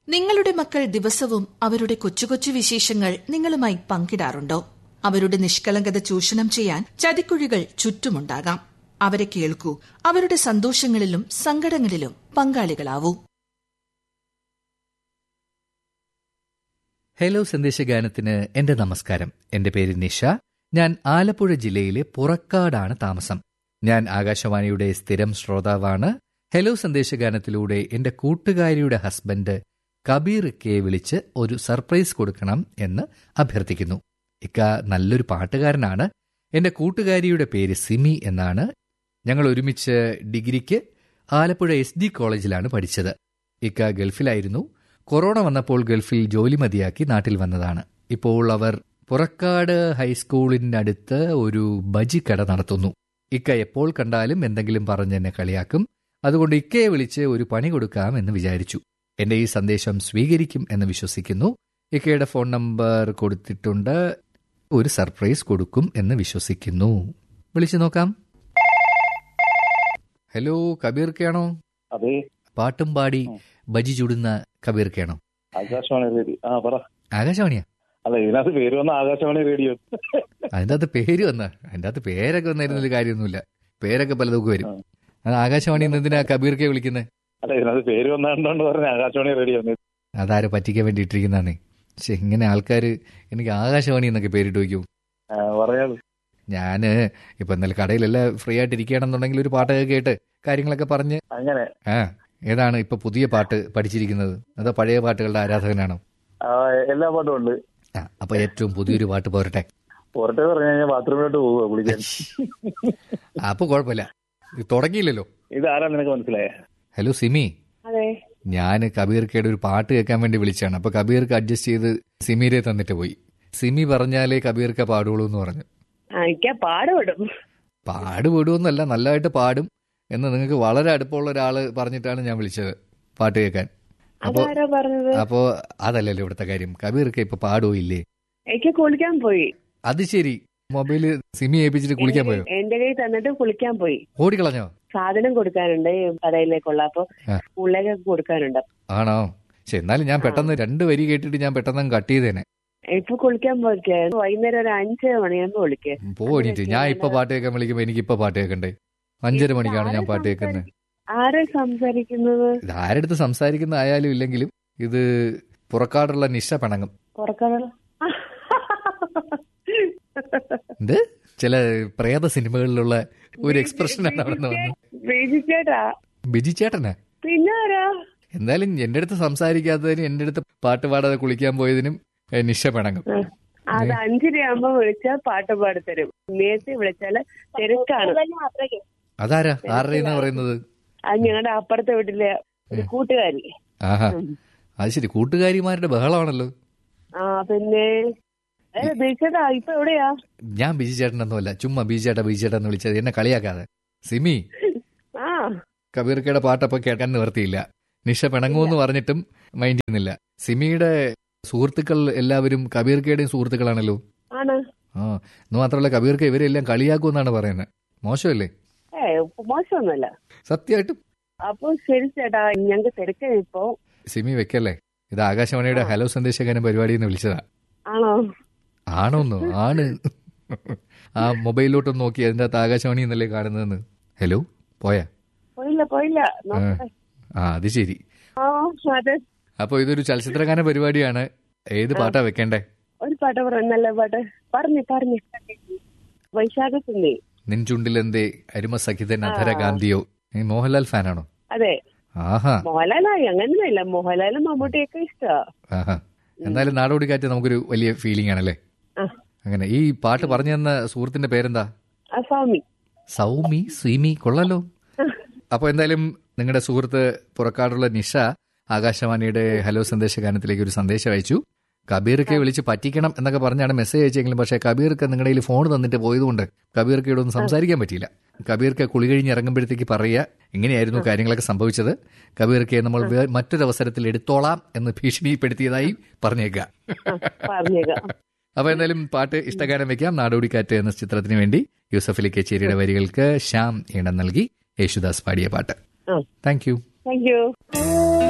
നിങ്ങളുടെ മക്കൾ ദിവസവും അവരുടെ കൊച്ചു കൊച്ചു വിശേഷങ്ങൾ നിങ്ങളുമായി പങ്കിടാറുണ്ടോ അവരുടെ നിഷ്കളങ്കത ചൂഷണം ചെയ്യാൻ ചതിക്കുഴികൾ ചുറ്റുമുണ്ടാകാം അവരെ കേൾക്കൂ അവരുടെ സന്തോഷങ്ങളിലും സങ്കടങ്ങളിലും പങ്കാളികളാവൂ ഹലോ സന്ദേശഗാനത്തിന് എന്റെ നമസ്കാരം എന്റെ പേര് നിഷ ഞാൻ ആലപ്പുഴ ജില്ലയിലെ പുറക്കാടാണ് താമസം ഞാൻ ആകാശവാണിയുടെ സ്ഥിരം ശ്രോതാവാണ് ഹലോ സന്ദേശഗാനത്തിലൂടെ എന്റെ കൂട്ടുകാരിയുടെ ഹസ്ബൻഡ് കബീർ കെ വിളിച്ച് ഒരു സർപ്രൈസ് കൊടുക്കണം എന്ന് അഭ്യർത്ഥിക്കുന്നു ഇക്ക നല്ലൊരു പാട്ടുകാരനാണ് എന്റെ കൂട്ടുകാരിയുടെ പേര് സിമി എന്നാണ് ഞങ്ങൾ ഒരുമിച്ച് ഡിഗ്രിക്ക് ആലപ്പുഴ എസ് ഡി കോളേജിലാണ് പഠിച്ചത് ഇക്ക ഗൾഫിലായിരുന്നു കൊറോണ വന്നപ്പോൾ ഗൾഫിൽ ജോലി മതിയാക്കി നാട്ടിൽ വന്നതാണ് ഇപ്പോൾ അവർ പുറക്കാട് ഹൈസ്കൂളിനടുത്ത് ഒരു ബജി കട നടത്തുന്നു ഇക്ക എപ്പോൾ കണ്ടാലും എന്തെങ്കിലും പറഞ്ഞ് എന്നെ കളിയാക്കും അതുകൊണ്ട് ഇക്കയെ വിളിച്ച് ഒരു പണി കൊടുക്കാം എന്ന് വിചാരിച്ചു എന്റെ ഈ സന്ദേശം സ്വീകരിക്കും എന്ന് വിശ്വസിക്കുന്നു ഇക്കയുടെ ഫോൺ നമ്പർ കൊടുത്തിട്ടുണ്ട് ഒരു സർപ്രൈസ് കൊടുക്കും എന്ന് വിശ്വസിക്കുന്നു വിളിച്ചു നോക്കാം ഹലോ കബീർക്കാണോ അതെ പാട്ടും പാടി ബജി ചുടുന്ന കബീർക്കാണോ ആകാശവാണി റേഡിയോ ആ പറ ആകാശവാണിയാ അല്ല ഇതിനകത്ത് പേര് വന്ന ആകാശവാണി റേഡിയോ അതിന്റെ അകത്ത് പേര് വന്ന അതിന്റെ അകത്ത് പേരൊക്കെ വന്നിരുന്നൊരു കാര്യമൊന്നുമില്ല പേരൊക്കെ പലതൊക്കെ വരും അത് ആകാശവാണി എന്തിനാ കബീർക്കെ വിളിക്കുന്നത് അല്ല ഇതിനകത്ത് പേര് വന്നാണ്ടോണ്ട് പറഞ്ഞ ആകാശവാണി റേഡിയോ അതാരെ പറ്റിക്കാൻ വേണ്ടി ഇട്ടിരിക്കുന്നതാണ് പക്ഷെ ഇങ്ങനെ ആൾക്കാർ എനിക്ക് ആകാശവാണി എന്നൊക്കെ പേരിട്ട് വയ്ക്കും പറയാത് ഞാന് ഇപ്പൊ ഇന്നലെ കടയിലെല്ലാം ഫ്രീ ആയിട്ട് ഇരിക്കുകയാണെന്നുണ്ടെങ്കിൽ ഒരു പാട്ടൊക്കെ കേട്ട് കാര്യങ്ങളൊക്കെ പറഞ്ഞ് അങ്ങനെ ആ ഏതാണ് ഇപ്പൊ പുതിയ പാട്ട് പഠിച്ചിരിക്കുന്നത് അതോ പഴയ പാട്ടുകളുടെ ആരാധകനാണോ ആ, എല്ലാ പാട്ടും ഉണ്ട് ആ അപ്പൊ ഏറ്റവും പുതിയൊരു പാട്ട് പോരട്ടെ പുറത്തെ പറഞ്ഞു കഴിഞ്ഞാൽ ബാത്റൂമിലോട്ട് പോവുക കുളിക്കാൻ അപ്പൊ കുഴപ്പമില്ല ഇത് തുടങ്ങിയില്ലല്ലോ ഇത് ആരാ നിനക്ക് മനസ്സിലായേ ഹലോ സിമി അതെ ഞാൻ കബീർക്കയുടെ ഒരു പാട്ട് കേൾക്കാൻ വേണ്ടി വിളിച്ചാണ് അപ്പൊ കബീർക്ക് അഡ്ജസ്റ്റ് ചെയ്ത് സിമിരെ തന്നിട്ട് പോയി സിമി പറഞ്ഞാലേ കബീർക്ക പാടുള്ളൂ എന്ന് പറഞ്ഞു ആ, എനിക്ക് പാടുപെടും പാട് വിടുമെന്നല്ല നല്ലതായിട്ട് പാടും എന്ന് നിങ്ങൾക്ക് വളരെ അടുപ്പമുള്ള ഒരാള് പറഞ്ഞിട്ടാണ് ഞാൻ വിളിച്ചത് പാട്ട് കേൾക്കാൻ അപ്പോ അതാരാ പറഞ്ഞത് അപ്പോ അതല്ലല്ലോ ഇവിടുത്തെ കാര്യം കബീർക്ക് ഇപ്പൊ പാടുവോ ഇല്ലേ എനിക്ക് കുളിക്കാൻ പോയി അത് ശരി മൊബൈല് സിമി ഏൽപ്പിച്ചിട്ട് കുളിക്കാൻ പോയോ എന്റെ കയ്യിൽ തന്നിട്ട് കുളിക്കാൻ പോയി ഓടിക്കളഞ്ഞോ സാധനം കൊടുക്കാനുണ്ട് ഈ കടയിലേക്കുള്ള അപ്പൊ ആ. സ്കൂളിലേക്ക് കൊടുക്കാനുണ്ട് ആണോ പക്ഷെ എന്നാലും ഞാൻ പെട്ടെന്ന് രണ്ട് വരി കേട്ടിട്ട് ഞാൻ പെട്ടെന്ന് കട്ട് ചെയ്തേനെ ഇപ്പൊ കുളിക്കാൻ പോയിക്കേ വൈകുന്നേരം ഒരു അഞ്ച് മണിയാകുമ്പോ വിളിക്കേ പോയിട്ട് ഞാൻ ഇപ്പൊ പാട്ട് കേൾക്കാൻ വിളിക്കുമ്പോ എനിക്ക് ഇപ്പൊ പാട്ട് കേൾക്കണ്ടേ അഞ്ചര മണിക്കാണ് ഞാൻ പാട്ട് കേൾക്കുന്നത് ആരാ സംസാരിക്കുന്നത് ഇത് ആരെടുത്ത് സംസാരിക്കുന്ന ആയാലും ഇല്ലെങ്കിലും ഇത് പുറക്കാടുള്ള നിശ പിണങ്ങും പുറക്കാനുള്ള എന്ത് ചില പ്രേത സിനിമകളിലുള്ള ഒരു എക്സ്പ്രഷനാണ് അവിടെ നിന്ന് വന്നത് ബേജി ചേട്ടാ ബിജി ചേട്ടനാ പിന്നെ ആരാ എന്തായാലും എന്റെ അടുത്ത് സംസാരിക്കാത്തതിനും എന്റെ അടുത്ത് പാട്ട് പാടാതെ കുളിക്കാൻ പോയതിനും ഏ, നിശ പിണങ്ങും അത് അഞ്ചരയാകുമ്പോ വിളിച്ചാൽ പാട്ട് പാടിത്തരും നേരത്തെ വിളിച്ചാല് തിരക്കാണ് അതാരാ ആരുടെയെന്നാ പറയുന്നത് അത് ഞങ്ങളുടെ അപ്പുറത്തെ വീട്ടിലെ ഒരു കൂട്ടുകാരി ആഹാ അത് ശരി കൂട്ടുകാരിമാരുടെ ബഹളമാണല്ലോ ആ പിന്നെ ഏ, ബേച്ചേട്ടാ ഇപ്പൊ എവിടെയാ ഞാൻ ബിജി ചേട്ടനൊന്നുമല്ല ചുമ്മാ ബിജി ചേട്ടാ ബിജി ചേട്ടാ എന്ന് വിളിച്ചത് എന്നെ കളിയാക്കാതെ സിമി ആ കബീർക്കയുടെ പാട്ടപ്പൊ കേൾക്കാൻ നിവർത്തിയില്ല നിഷ പിണങ്ങുമെന്ന് പറഞ്ഞിട്ടും മൈൻഡ് ചെയ്യുന്നില്ല സിമിയുടെ സുഹൃത്തുക്കൾ എല്ലാവരും കബീർക്കയുടെയും സുഹൃത്തുക്കളാണല്ലോ ആണ് ആ എന്ന് മാത്രമല്ല കബീർക്ക ഇവരെല്ലാം കളിയാക്കുമെന്നാണ് പറയുന്നത് മോശമല്ലേ ഏ മോശമൊന്നുമല്ല സത്യമായിട്ടും അപ്പൊ ശരി ചേട്ടാ ഞങ്ങക്ക് തിരക്കാണ് ഇപ്പൊ സിമി വെക്കല്ലേ ഇത് ആകാശവാണിയുടെ ഹലോ സന്ദേശകനം പരിപാടിയിൽ നിന്ന് വിളിച്ചതാ ആണോ ആണോന്നോ ആണ് ആ മൊബൈലിലോട്ടൊന്ന് നോക്കി അതിന്റെ അകത്ത് ആകാശവാണി എന്നല്ലേ കാണുന്നതെന്ന് ഹലോ പോയാ പോയില്ല പോയില്ല നോക്കട്ടെ. ആ അത് ശരി ആ അതെ അപ്പൊ ഇതൊരു ചലച്ചിത്രഗാന പരിപാടിയാണ് ഏത് പാട്ടാ വെക്കണ്ടേ ഒരു പാട്ട് പറ നല്ല പാട്ട് പറഞ്ഞു പറഞ്ഞു വൈശാഖത്തുന്നേ നിൻ ചുണ്ടിലെന്തേ അരുമ സഖിതൻ അധര ഗാന്ധിയോ നീ മോഹൻലാൽ ഫാനാണോ അതെ ആഹാ മോഹൻലാലായി അങ്ങനെയൊന്നുമില്ല മോഹൻലാലും മമ്മൂട്ടിയൊക്കെ ഇഷ്ടമാ ആഹാ എന്നാലും നാടോടി കാറ്റ് നമുക്കൊരു വലിയ ഫീലിംഗ് ആണല്ലേ ആ അങ്ങനെ ഈ പാട്ട് പറഞ്ഞു തന്ന സുഹൃത്തിന്റെ പേരെന്താ ആ സ്വാമി സൗമി സ്വീമി കൊള്ളാലോ അപ്പൊ എന്തായാലും നിങ്ങളുടെ സുഹൃത്ത് പുറക്കാടുള്ള നിഷ ആകാശവാണിയുടെ ഹലോ സന്ദേശ ഗാനത്തിലേക്ക് ഒരു സന്ദേശം അയച്ചു കബീർക്ക് വിളിച്ച് പറ്റിക്കണം എന്നൊക്കെ പറഞ്ഞാണ് മെസ്സേജ് അയച്ചെങ്കിലും പക്ഷേ കബീർക്ക് നിങ്ങളുടെ കയ്യിൽ ഫോൺ തന്നിട്ട് പോയതുകൊണ്ട് കബീർക്ക് ഇവിടെ ഒന്നും സംസാരിക്കാൻ പറ്റിയില്ല കബീർക്ക് കുളി കഴിഞ്ഞ് ഇറങ്ങുമ്പോഴത്തേക്ക് പറയുക ഇങ്ങനെയായിരുന്നു കാര്യങ്ങളൊക്കെ സംഭവിച്ചത് കബീർക്ക് നമ്മൾ വേ- മറ്റൊരവസരത്തിൽ എടുത്തോളാം എന്ന് ഭീഷണിപ്പെടുത്തിയതായി പറഞ്ഞേക്കുക പറഞ്ഞേക്കാം അപ്പൊ എന്തായാലും പാട്ട് ഇഷ്ടഗാനം വെക്കാം നാടോടിക്കാറ്റ് എന്ന ചിത്രത്തിന് വേണ്ടി യൂസഫ് അലി കച്ചേരിയുടെ വരികൾക്ക് ശ്യാം ഈണം നൽകി യേശുദാസ് പാടിയ പാട്ട് ആ താങ്ക് യു താങ്ക് യു